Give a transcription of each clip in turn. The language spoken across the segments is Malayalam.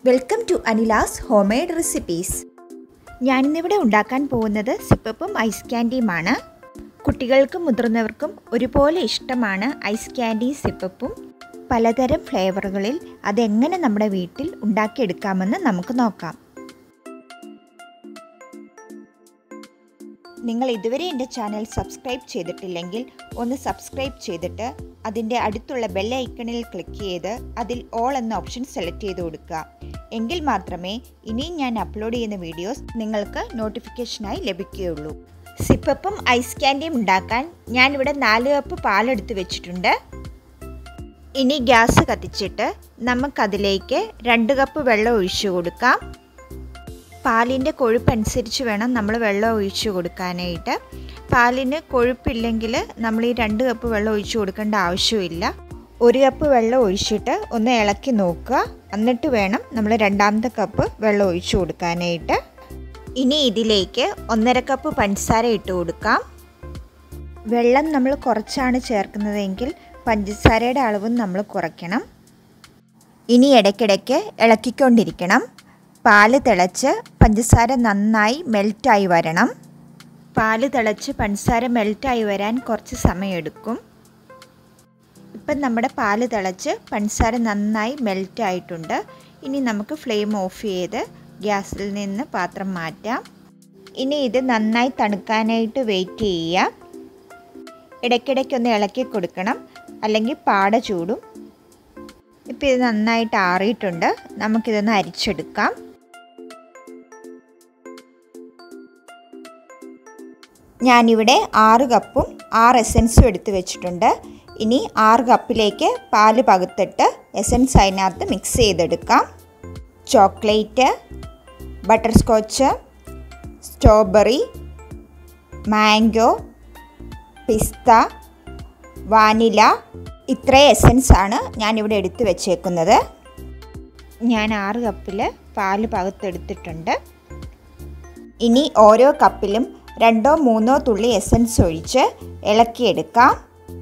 welcome to Anila's homemade recipes ഞാനിന്നിവിടെ ഉണ്ടാക്കാൻ പോകുന്നത് സിപ്പപ്പും ഐസ് ക്യാൻഡിയുമാണ് കുട്ടികൾക്കും മുതിർന്നവർക്കും ഒരുപോലെ ഇഷ്ടമാണ് ഐസ് ക്യാൻഡിയും സിപ്പപ്പും പലതരം ഫ്ലേവറുകളിൽ അതെങ്ങനെ നമ്മുടെ വീട്ടിൽ ഉണ്ടാക്കിയെടുക്കാമെന്ന് നമുക്ക് നോക്കാം നിങ്ങൾ ഇതുവരെ എൻ്റെ ചാനൽ സബ്സ്ക്രൈബ് ചെയ്തിട്ടില്ലെങ്കിൽ ഒന്ന് സബ്സ്ക്രൈബ് ചെയ്തിട്ട് അതിൻ്റെ അടുത്തുള്ള ബെൽ ഐക്കണിൽ ക്ലിക്ക് ചെയ്ത് അതിൽ ഓൾ എന്ന ഓപ്ഷൻ സെലക്ട് ചെയ്ത് കൊടുക്കുക എങ്കിൽ മാത്രമേ ഇനിയും ഞാൻ അപ്ലോഡ് ചെയ്യുന്ന വീഡിയോസ് നിങ്ങൾക്ക് നോട്ടിഫിക്കേഷനായി ലഭിക്കുകയുള്ളൂ സിപ്പപ്പും ഐസ് ക്യാൻഡിയും ഉണ്ടാക്കാൻ ഞാനിവിടെ നാല് കപ്പ് പാലെടുത്ത് വെച്ചിട്ടുണ്ട് ഇനി ഗ്യാസ് കത്തിച്ചിട്ട് നമുക്കതിലേക്ക് രണ്ട് കപ്പ് വെള്ളം ഒഴിച്ചു കൊടുക്കാം പാലിൻ്റെ കൊഴുപ്പനുസരിച്ച് വേണം നമ്മൾ വെള്ളം ഒഴിച്ചു കൊടുക്കാനായിട്ട് പാലിന് കൊഴുപ്പില്ലെങ്കിൽ നമ്മൾ ഈ രണ്ട് കപ്പ് വെള്ളം ഒഴിച്ചു കൊടുക്കേണ്ട ആവശ്യമില്ല ഒരു കപ്പ് വെള്ളം ഒഴിച്ചിട്ട് ഒന്ന് ഇളക്കി നോക്കുക എന്നിട്ട് വേണം നമ്മൾ രണ്ടാമത്തെ കപ്പ് വെള്ളം ഒഴിച്ചു കൊടുക്കാനായിട്ട് ഇനി ഇതിലേക്ക് ഒന്നര കപ്പ് പഞ്ചസാര ഇട്ട് കൊടുക്കാം വെള്ളം നമ്മൾ കുറച്ചാണ് ചേർക്കുന്നതെങ്കിൽ പഞ്ചസാരയുടെ അളവും നമ്മൾ കുറയ്ക്കണം ഇനി ഇടയ്ക്കിടയ്ക്ക് ഇളക്കിക്കൊണ്ടിരിക്കണം പാല് തിളച്ച് പഞ്ചസാര നന്നായി മെൽറ്റായി വരണം പാല് തിളച്ച് പഞ്ചസാര മെൽറ്റായി വരാൻ കുറച്ച് സമയമെടുക്കും ഇപ്പം നമ്മുടെ പാല് തിളച്ച് പഞ്ചസാര നന്നായി മെൽറ്റായിട്ടുണ്ട് ഇനി നമുക്ക് ഫ്ലെയിം ഓഫ് ചെയ്ത് ഗ്യാസിൽ നിന്ന് പാത്രം മാറ്റാം ഇനി ഇത് നന്നായി തണുക്കാനായിട്ട് വെയിറ്റ് ചെയ്യുക ഇടയ്ക്കിടയ്ക്കൊന്ന് ഇളക്കി കൊടുക്കണം അല്ലെങ്കിൽ പാട ചൂടും ഇപ്പോൾ ഇത് നന്നായിട്ട് ആറിയിട്ടുണ്ട് നമുക്കിതൊന്ന് അരിച്ചെടുക്കാം ഞാനിവിടെ ആറ് കപ്പും ആറ് എസൻസും എടുത്ത് വെച്ചിട്ടുണ്ട് ഇനി ആറ് കപ്പിലേക്ക് പാല് പകുത്തിട്ട് എസൻസ് അതിനകത്ത് മിക്സ് ചെയ്തെടുക്കാം chocolate butterscotch strawberry mango pista vanilla ഇത്രയും എസൻസ് ആണ് ഞാനിവിടെ എടുത്ത് വെച്ചേക്കുന്നത് ഞാൻ ആറ് കപ്പിൽ പാല് പകുത്തെടുത്തിട്ടുണ്ട് ഇനി ഓരോ കപ്പിലും രണ്ടോ മൂന്നോ തുള്ളി എസൻസ് ഒഴിച്ച് ഇളക്കിയെടുക്കാം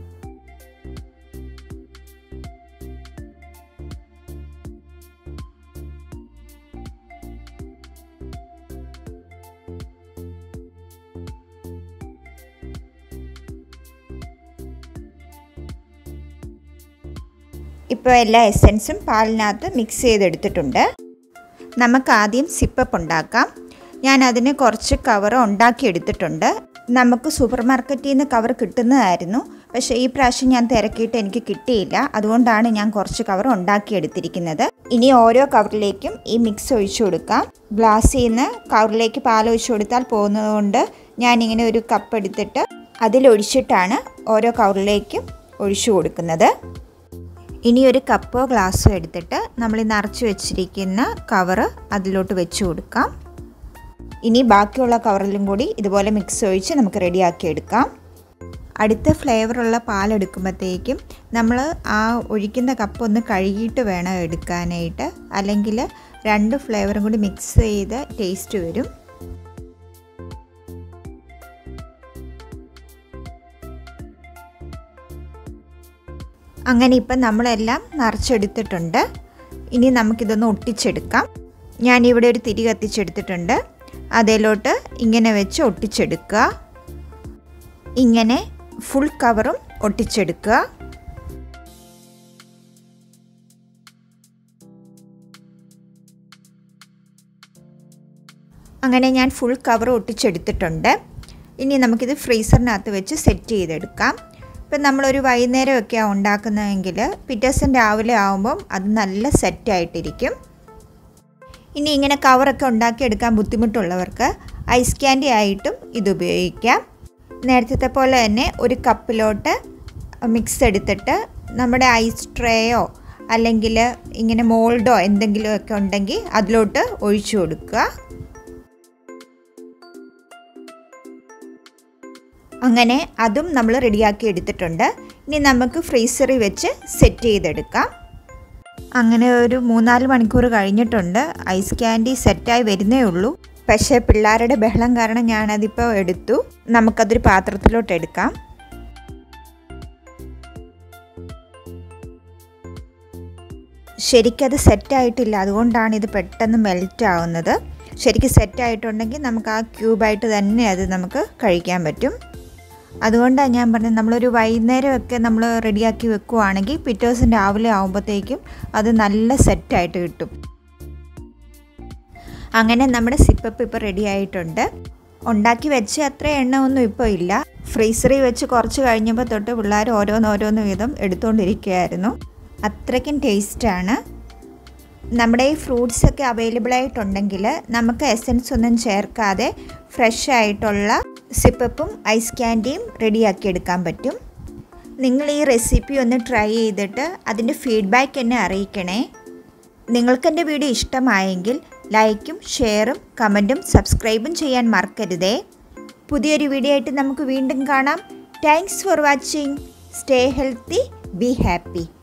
ഇപ്പോൾ എല്ലാ എസൻസും പാലിനകത്ത് മിക്സ് ചെയ്തെടുത്തിട്ടുണ്ട് നമുക്ക് ആദ്യം സിപ്പപ്പ് ഉണ്ടാക്കാം ഞാൻ അതിന് കുറച്ച് കവർ ഉണ്ടാക്കിയെടുത്തിട്ടുണ്ട് നമുക്ക് സൂപ്പർ മാർക്കറ്റിൽ നിന്ന് കവർ കിട്ടുന്നതായിരുന്നു പക്ഷേ ഈ പ്രാവശ്യം ഞാൻ തിരക്കിയിട്ട് എനിക്ക് കിട്ടിയില്ല അതുകൊണ്ടാണ് ഞാൻ കുറച്ച് കവർ ഉണ്ടാക്കിയെടുത്തിരിക്കുന്നത് ഇനി ഓരോ കവറിലേക്കും ഈ മിക്സ് ഒഴിച്ചു കൊടുക്കാം ഗ്ലാസ്സിൽ നിന്ന് കവറിലേക്ക് പാൽ ഒഴിച്ചു കൊടുത്താൽ പോകുന്നതുകൊണ്ട് ഞാനിങ്ങനെ ഒരു കപ്പ് എടുത്തിട്ട് അതിലൊഴിച്ചിട്ടാണ് ഓരോ കവറിലേക്കും ഒഴിച്ചു കൊടുക്കുന്നത് ഇനി ഒരു കപ്പോ ഗ്ലാസ്സോ എടുത്തിട്ട് നമ്മൾ ഈ നിറച്ച് വെച്ചിരിക്കുന്ന കവറ് അതിലോട്ട് വെച്ച് കൊടുക്കാം ഇനി ബാക്കിയുള്ള കവറിലും കൂടി ഇതുപോലെ മിക്സ് ഒഴിച്ച് നമുക്ക് റെഡിയാക്കി എടുക്കാം അടുത്ത ഫ്ലേവറുള്ള പാലെടുക്കുമ്പോഴത്തേക്കും നമ്മൾ ആ ഒഴിക്കുന്ന കപ്പ് ഒന്ന് കഴുകിയിട്ട് വേണം എടുക്കാനായിട്ട് അല്ലെങ്കിൽ രണ്ട് ഫ്ലേവറും കൂടി മിക്സ് ചെയ്ത് ടേസ്റ്റ് വരും അങ്ങനെ ഇപ്പം നമ്മളെല്ലാം നിറച്ചെടുത്തിട്ടുണ്ട് ഇനി നമുക്കിതൊന്ന് ഒട്ടിച്ചെടുക്കാം ഞാനിവിടെ ഒരു തിരി കത്തിച്ചെടുത്തിട്ടുണ്ട് അതിലോട്ട് ഇങ്ങനെ വെച്ച് ഒട്ടിച്ചെടുക്കുക ഇങ്ങനെ ഫുൾ കവറും ഒട്ടിച്ചെടുക്കുക അങ്ങനെ ഞാൻ ഫുൾ കവർ ഒട്ടിച്ചെടുത്തിട്ടുണ്ട് ഇനി നമുക്കിത് ഫ്രീസറിനകത്ത് വെച്ച് സെറ്റ് ചെയ്തെടുക്കാം ഇപ്പം നമ്മളൊരു വൈകുന്നേരമൊക്കെയാണ് ഉണ്ടാക്കുന്നതെങ്കിൽ പിറ്റേ ദിവസം രാവിലെ ആകുമ്പം അത് നല്ല സെറ്റായിട്ടിരിക്കും ഇനി ഇങ്ങനെ കവറൊക്കെ ഉണ്ടാക്കിയെടുക്കാൻ ബുദ്ധിമുട്ടുള്ളവർക്ക് ഐസ് ക്യാൻഡി ആയിട്ടും ഇത് ഉപയോഗിക്കാം നേരത്തെ പോലെ തന്നെ ഒരു കപ്പിലോട്ട് മിക്സ് എടുത്തിട്ട് നമ്മുടെ ഐസ് ട്രേയോ അല്ലെങ്കിൽ ഇങ്ങനെ മോൾഡോ എന്തെങ്കിലുമൊക്കെ ഉണ്ടെങ്കിൽ അതിലോട്ട് ഒഴിച്ചു കൊടുക്കുക അങ്ങനെ അതും നമ്മൾ റെഡിയാക്കി എടുത്തിട്ടുണ്ട് ഇനി നമുക്ക് ഫ്രീസറിൽ വെച്ച് സെറ്റ് ചെയ്തെടുക്കാം അങ്ങനെ ഒരു മൂന്നാല് മണിക്കൂർ കഴിഞ്ഞിട്ടുണ്ട് ഐസ് ക്യാൻഡി സെറ്റായി വരുന്നേ ഉള്ളൂ പക്ഷേ പിള്ളേരുടെ ബഹളം കാരണം ഞാനതിപ്പോൾ എടുത്തു നമുക്കതൊരു പാത്രത്തിലോട്ട് എടുക്കാം ശരിക്കത് സെറ്റായിട്ടില്ല അതുകൊണ്ടാണ് ഇത് പെട്ടെന്ന് മെൽറ്റ് ആവുന്നത് ശരിക്കും സെറ്റായിട്ടുണ്ടെങ്കിൽ നമുക്ക് ആ ക്യൂബായിട്ട് തന്നെ അത് നമുക്ക് കഴിക്കാൻ പറ്റും അതുകൊണ്ടാണ് ഞാൻ പറഞ്ഞത് നമ്മളൊരു വൈകുന്നേരമൊക്കെ നമ്മൾ റെഡിയാക്കി വെക്കുവാണെങ്കിൽ പിറ്റേ ദിവസം രാവിലെ ആകുമ്പോഴത്തേക്കും അത് നല്ല സെറ്റായിട്ട് കിട്ടും അങ്ങനെ നമ്മുടെ സിപ്പപ്പ് ഇപ്പോൾ റെഡി ആയിട്ടുണ്ട് ഉണ്ടാക്കി വെച്ച അത്ര എണ്ണ ഒന്നും ഇപ്പോൾ ഇല്ല ഫ്രീസറിൽ വെച്ച് കുറച്ച് കഴിഞ്ഞപ്പോൾ തൊട്ട് പിള്ളേർ ഓരോന്ന് ഓരോന്ന് വീതം എടുത്തുകൊണ്ടിരിക്കുകയായിരുന്നു അത്രയ്ക്കും ടേസ്റ്റാണ് നമ്മുടെ ഈ ഫ്രൂട്ട്സ് ഒക്കെ അവൈലബിൾ ആയിട്ടുണ്ടെങ്കിൽ നമുക്ക് എസൻസ് ഒന്നും ചേർക്കാതെ ഫ്രഷ് ആയിട്ടുള്ള സിപ്പപ്പും ഐസ് ക്യാൻഡിയും റെഡിയാക്കി എടുക്കാൻ പറ്റും നിങ്ങൾ ഈ റെസിപ്പി ഒന്ന് ട്രൈ ചെയ്തിട്ട് അതിൻ്റെ ഫീഡ്ബാക്ക് എന്നെ അറിയിക്കണേ നിങ്ങൾക്ക് എൻ്റെ വീഡിയോ ഇഷ്ടമായെങ്കിൽ ലൈക്കും ഷെയറും കമൻറ്റും സബ്സ്ക്രൈബും ചെയ്യാൻ മറക്കരുതേ പുതിയൊരു വീഡിയോ ആയിട്ട് നമുക്ക് വീണ്ടും കാണാം thanks for watching stay healthy be happy